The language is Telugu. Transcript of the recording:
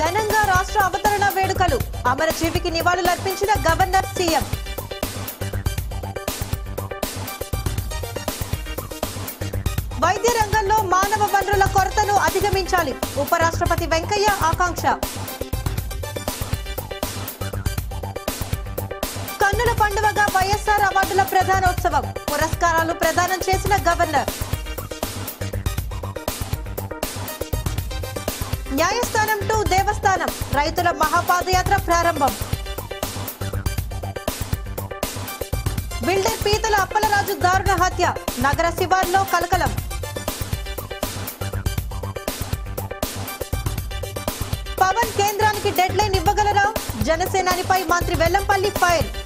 ఘనంగా రాష్ట్ర అవతరణ వేడుకలు అమరజీవికి నివాళులర్పించిన గవర్నర్ సీఎం వైద్య రంగంలో మానవ వనరుల కొరతను అధిగమించాలి ఉపరాష్ట్రపతి వెంకయ్య ఆకాంక్ష కన్నుల పండుగగా వైఎస్ఆర్ అవార్డుల ప్రధానోత్సవం పురస్కారాలు ప్రదానం చేసిన గవర్నర్ న్యాయస్థానం టు దేవస్థానం రైతుల మహాపాదయాత్ర ప్రారంభం బిల్డర్ పీతల అప్పలరాజు దారుణ హత్య నగర శివార్లో కలకలం పవన్ కేంద్రానికి డెడ్ లైన్ ఇవ్వగలరా జనసేనానిపై మంత్రి వెల్లంపల్లి ఫైర్